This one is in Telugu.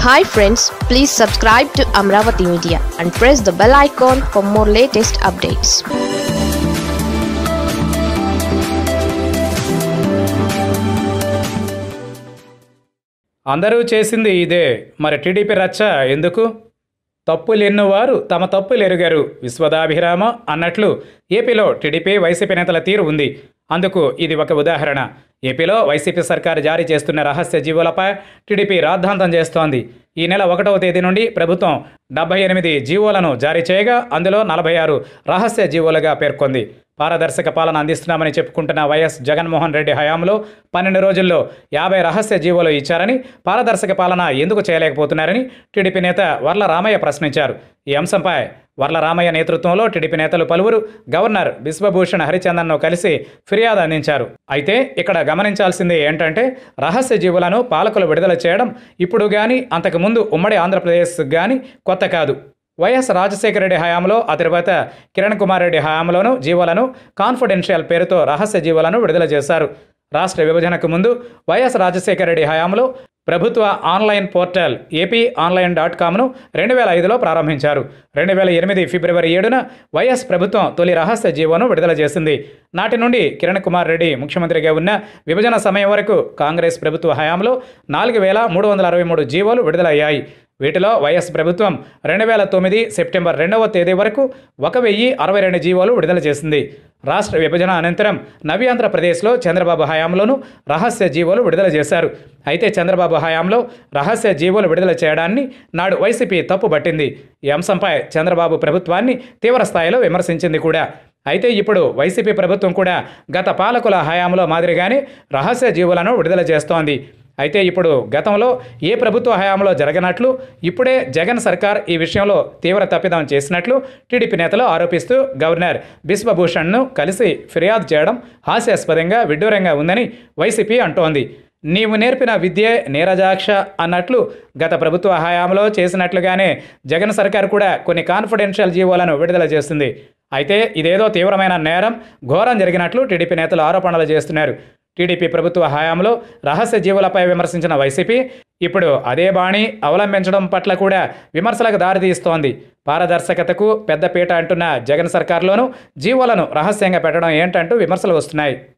hi friends please subscribe to Amaravati media and press the bell icon for more latest updates అందరూ చేసింది ఇదే మరి టీడీపీ రచ్చ ఎందుకు తప్పులు ఎన్నువారు తమ తప్పులు ఎరుగరు విశ్వదాభిరామ అన్నట్లు ఏపీలో టీడీపీ వైసీపీ నేతల తీరు ఉంది అందుకు ఇది ఒక ఉదాహరణ ఏపీలో వైసీపీ సర్కారు జారీ చేస్తున్న రహస్య జీవోలపై టీడీపీ రాద్ధాంతం చేస్తోంది ఈ నెల ఒకటవ తేదీ నుండి ప్రభుత్వం డెబ్బై ఎనిమిది జీవోలను జారీ చేయగా అందులో నలభై ఆరు రహస్య జీవోలుగా పేర్కొంది పారదర్శక పాలన అందిస్తున్నామని చెప్పుకుంటున్న వైఎస్ జగన్మోహన్ రెడ్డి హయాంలో పన్నెండు రోజుల్లో యాభై రహస్య జీవోలు ఇచ్చారని పారదర్శక పాలన ఎందుకు చేయలేకపోతున్నారని టీడీపీ నేత వర్ల రామయ్య ప్రశ్నించారు ఈ అంశంపై వర్ల రామయ్య నేతృత్వంలో టీడీపీ నేతలు పలువురు గవర్నర్ బిశ్వభూషణ్ హరిచందన్ను కలిసి ఫిర్యాదు అందించారు అయితే ఇక్కడ గమనించాల్సింది ఏంటంటే రహస్య జీవులను పాలకులు విడుదల చేయడం ఇప్పుడు కానీ అంతకుముందు ఉమ్మడి ఆంధ్రప్రదేశ్ కానీ కొత్త కాదు వైఎస్ రాజశేఖర రెడ్డి హయాంలో ఆ తర్వాత కిరణ్ కుమార్ రెడ్డి హయాంలోనూ జీవోలను కాన్ఫిడెన్షియల్ పేరుతో రహస్య జీవోలను విడుదల చేశారు రాష్ట్ర విభజనకు ముందు వైఎస్ రాజశేఖర రెడ్డి హయాంలో ప్రభుత్వ online portal AP online dot కామ్ను రెండు వేల ఐదులో ప్రారంభించారు రెండు వేల ఎనిమిది ఫిబ్రవరి ఏడున వైఎస్ ప్రభుత్వం తొలి రహస్య జీవోను విడుదల చేసింది నాటి నుండి కిరణ్ కుమార్ రెడ్డి ముఖ్యమంత్రిగా ఉన్న విభజన సమయం వరకు కాంగ్రెస్ ప్రభుత్వ హయాంలో నాలుగు వేల మూడు వందల అరవై మూడు జీవోలు విడుదలయ్యాయి వీటిలో వైఎస్ ప్రభుత్వం రెండు వేల తొమ్మిది సెప్టెంబర్ రెండవ తేదీ వరకు ఒక వెయ్యి అరవై రెండు జీవోలు విడుదల చేసింది రాష్ట్ర విభజన అనంతరం నవి ఆంధ్రప్రదేశ్లో చంద్రబాబు హయాంలోనూ రహస్య జీవోలు విడుదల చేశారు అయితే చంద్రబాబు హయాంలో రహస్య జీవోలు విడుదల చేయడాన్ని నాడు వైసీపీ తప్పు పట్టింది ఈ అంశంపై చంద్రబాబు ప్రభుత్వాన్ని తీవ్ర స్థాయిలో విమర్శించింది కూడా అయితే ఇప్పుడు వైసీపీ ప్రభుత్వం కూడా గత పాలకుల హయాంలో మాదిరిగానే రహస్య జీవులను విడుదల చేస్తోంది అయితే ఇప్పుడు గతంలో ఏ ప్రభుత్వ హయాంలో జరగనట్లు ఇప్పుడే జగన్ సర్కార్ ఈ విషయంలో తీవ్ర తప్పిదం చేసినట్లు టీడీపీ నేతలు ఆరోపిస్తూ గవర్నర్ బిశ్వభూషణ్ను కలిసి ఫిర్యాదు చేయడం హాస్యాస్పదంగా విడ్డూరంగా ఉందని వైసీపీ అంటోంది నీవు నేర్పిన విద్యే నీరజాక్ష అన్నట్లు గత ప్రభుత్వ హయాంలో చేసినట్లుగానే జగన్ సర్కార్ కూడా కొన్ని కాన్ఫిడెన్షియల్ జీవోలను విడుదల చేస్తుంది అయితే ఇదేదో తీవ్రమైన నేరం ఘోరం జరిగినట్లు టీడీపీ నేతలు ఆరోపణలు చేస్తున్నారు టీడీపీ ప్రభుత్వ హయాంలో రహస్య జీవులపై విమర్శించిన వైసీపీ ఇప్పుడు అదే బాణి అవలంబించడం పట్ల కూడా విమర్శలకు దారితీస్తోంది పారదర్శకతకు పెద్దపీట అంటున్న జగన్ సర్కార్లోనూ జీవోలను రహస్యంగా పెట్టడం ఏంటంటూ విమర్శలు వస్తున్నాయి